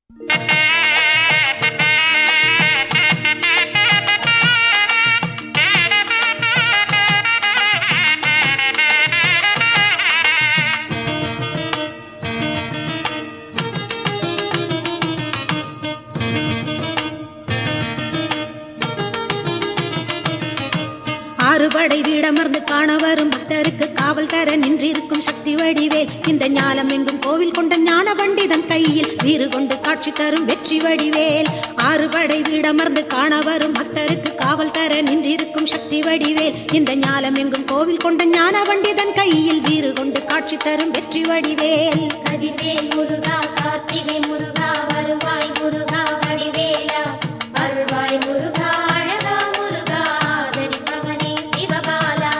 ஆறுபடை வீடமர்ந்து காண வரும் பக்தருக்கு காவல் தர நின்றிருக்கும் சக்தி வடிவேல் இந்த ஞாலம் எங்கும் கோவில் கொண்ட ஞான பண்டிதன் கையில் வீறு கொண்டு காட்சி தரும் வெற்றி வடிவேல் ஆறுபடை வீடமர்ந்து காண வரும் பக்தருக்கு காவல் தர நின்றிருக்கும் சக்தி வடிவேல் இந்த ஞாலம் எங்கும் கோவில் கொண்ட ஞான பண்டிதன் கையில் வீறு கொண்டு காட்சி தரும் வெற்றி வடிவேல் கதிர்வேல் முருகா கார்த்திகை முருகா வருவாய் முருகா வடிவேலா அருள்வாய் முருகா அழகா முருகா தரிப்பவனே சிவபாலா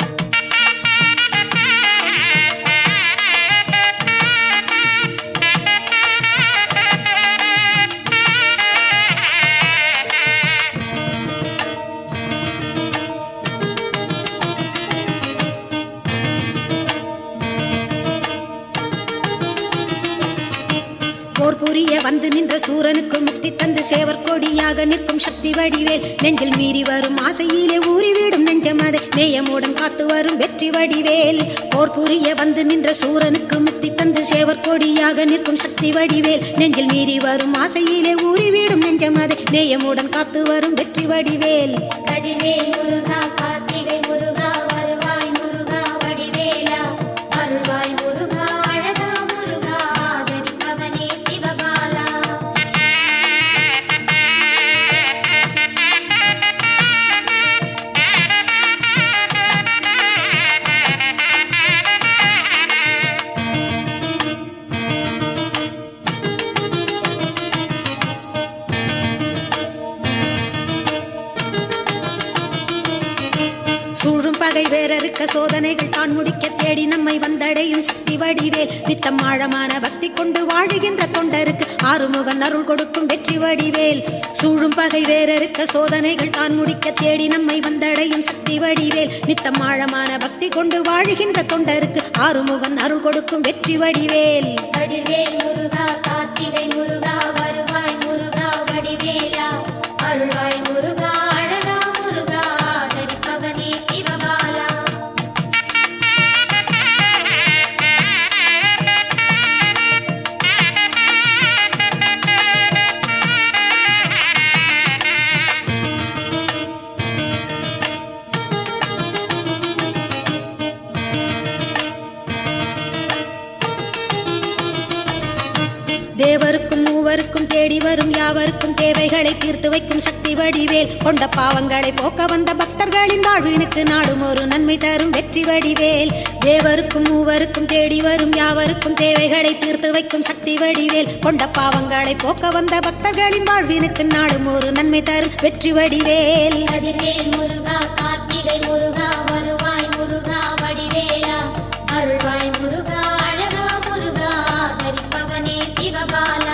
போர் புரிய வந்து நின்ற சூரனுக்கு முக்தி தந்து சேவர் கொடியாக நிற்கும் சக்தி வடிவேல் நெஞ்சில் மீறி வரும் ஆசையிலே ஊறி வீடும் நெஞ்சமதை நேயமுடன் காத்து வரும் வெற்றி வடிவேல் போர் புரிய வந்து நின்ற சூரனுக்கு முக்தி தந்து சேவர் கொடியாக நிற்கும் சக்தி வடிவேல் நெஞ்சில் மீறி வரும் ஆசையிலே ஊறி வீடும் நெஞ்சமதை நேயமுடன் காத்து வரும் வெற்றி வடிவேல் கதிர்வேல் முருகா கார்த்திகை முருகா வருவாய் முருகா வடிவேலா அருள்வாய் முருகா அழகா முருகா தரிப்பவனே சிவபாலா சூழும் பகை வேறறுக்க சோதனைகள் தான் முடிக்க தேடி நம்மை வந்தடையும் சக்தி வடிவேல் நித்தம் ஆழமான பக்தி கொண்டு வாழுகின்ற தொண்டருக்கு ஆறுமுகன் அருள் கொடுக்கும் வெற்றி வடிவேல் சூழும் பகை வேறறுக்க சோதனைகள் தான் முடிக்க தேடி நம்மை வந்தடையும் சக்தி வடிவேல் நித்தம் ஆழமான பக்தி கொண்டு வாழுகின்ற தொண்டருக்கு ஆறுமுகன் அருள் கொடுக்கும் வெற்றி வடிவேல் கதிர்வேல் முருகா கார்த்திகை முருகா வருவாய் முருகா வடிவேலா அருள்வாய் முருகா அழகா முருகா தரிப்பவனே சிவபாலா தேவருக்கும் மூவருக்கும் தேடி வரும் யாவருக்கும் தேவைகளை தீர்த்து வைக்கும் சக்தி வடிவேல் கொண்ட பாவங்களை போக்க வந்த பக்தர்களின் வாழ்வினுக்கு நாடும் ஒரு நன்மை தரும் வெற்றி வடிவேல் தேவருக்கும் மூவருக்கும் தேடி வரும் யாவருக்கும் தேவைகளை தீர்த்து வைக்கும் சக்தி வடிவேல் கொண்ட பாவங்களை போக்க வந்த பக்தர்களின் வாழ்வினுக்கு நாடும் ஒரு நன்மை தரும் வெற்றி வடிவேல் கதிர்வேல் முருகா கார்த்திகை முருகா வருவாய் முருகா வடிவேலா அருள்வாய் முருகா அழகா முருகா தரிப்பவனே சிவபாலா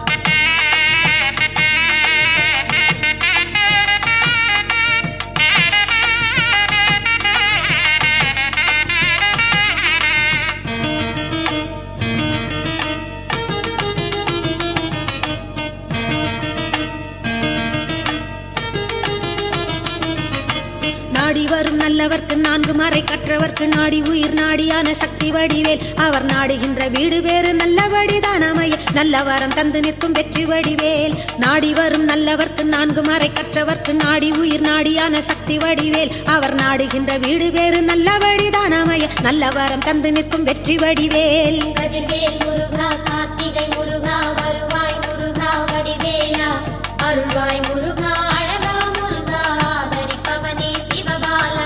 நாடி வரும் நல்லவர்க்கு நான்கு மறை கற்றவர்க்கு நாடி உயிர் நாடியான சக்தி வடிவேல் அவர் நாடுகின்ற வீடு வேறு நல்லபடிதான் அமைய நல்ல வரம் தந்து நிற்கும் வெற்றி வடிவேல் நாடி வரும் நல்லவர்க்கு நான்கு மறை கற்றவர்க்கு நாடி உயிர் நாடியான சக்தி வடிவேல் அவர் நாடுகின்ற வீடு வேறு நல்லபடிதான் அமைய நல்ல வரம் தந்து நிற்கும் வெற்றி வடிவேல் கதிர்வேல் முருகா கார்த்திகை முருகா வருவாய் முருகா வடிவேலா அருள்வாய் முருகா அழகா முருகா தரிப்பவனே சிவபாலா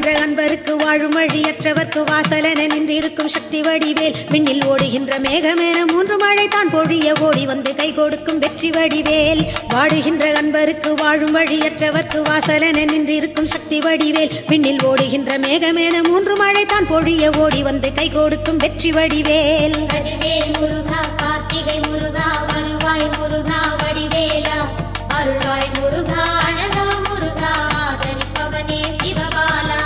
வாடுகின்ற அன்பருக்கு வாழும் வழியற்றவர்க்கு வாசலென நின்றிருக்கும் சக்தி வடிவேல் விண்ணில் ஓடுகின்ற மேகமென மூன்று மழை தான் பொழிய ஓடி வந்து கை கொடுக்கும் வெற்றி வடிவேல் வாடுகின்ற அன்பருக்கு வாழும் வழியற்றவர்க்கு வாசலென நின்றிருக்கும் சக்தி வடிவேல் விண்ணில் ஓடுகின்ற மேகமென மூன்று மழை தான் பொழிய ஓடி வந்து கை கொடுக்கும் வெற்றி வடிவேல் கதிர்வேல் முருகா கார்த்திகை முருகா வருவாய் முருகா வடிவேலா அருள்வாய் முருகா அழகா முருகா ஆதரிப்பவனே சிவபாலா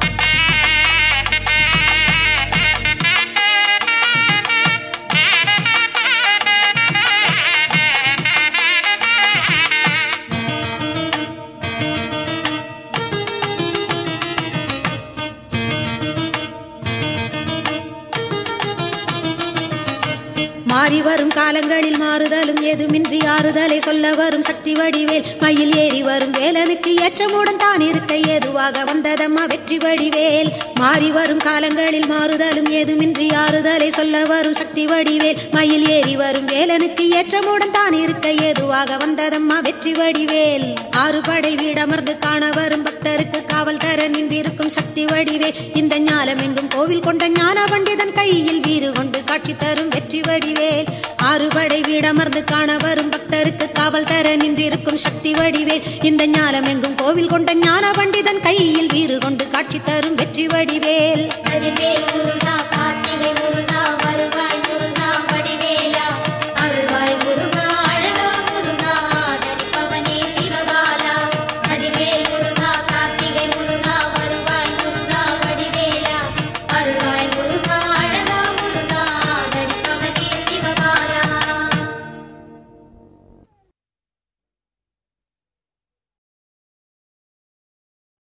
மாறி வரும் காலங்களில் மாறுதலும் ஏதுமின்றி ஆறுதலை சொல்ல வரும் சக்தி வடிவேல் மயில் ஏறி வரும் வேலனுக்கு ஏற்றமுடன் தான் இருக்க ஏதுவாக வந்ததம்மா வெற்றி வடிவேல் மாறி வரும் காலங்களில் மாறுதலும் ஏதுமின்றி ஆறுதலை சொல்ல வரும் சக்தி வடிவேல் மயில் ஏறி வரும் வேலனுக்கு ஏற்றமுடன் தான் இருக்க ஏதுவாக வந்ததம்மா வெற்றி வடிவேல் ஆறு படை வீடமர்ந்து காண வரும் பக்தருக்கு காவல் தர நின்றிருக்கும் சக்தி வடிவேல் இந்த ஞானம் எங்கும் கோவில் கொண்ட ஞான பண்டிதன் கையில் வீறு கொண்டு காட்சி தரும் வெற்றி வடிவேல் ஆறு படை வீடமர்ந்து காண வரும் பக்தருக்கு காவல் தர நின்றிருக்கும் சக்தி வடிவேல் இந்த ஞானம் எங்கும் கோவில் கொண்ட ஞான பண்டிதன் கையில் வீறு கொண்டு காட்சி தரும் வெற்றி வடிவேல் கதிர்வேல் முருகா கார்த்திகை முருகா வருவாய்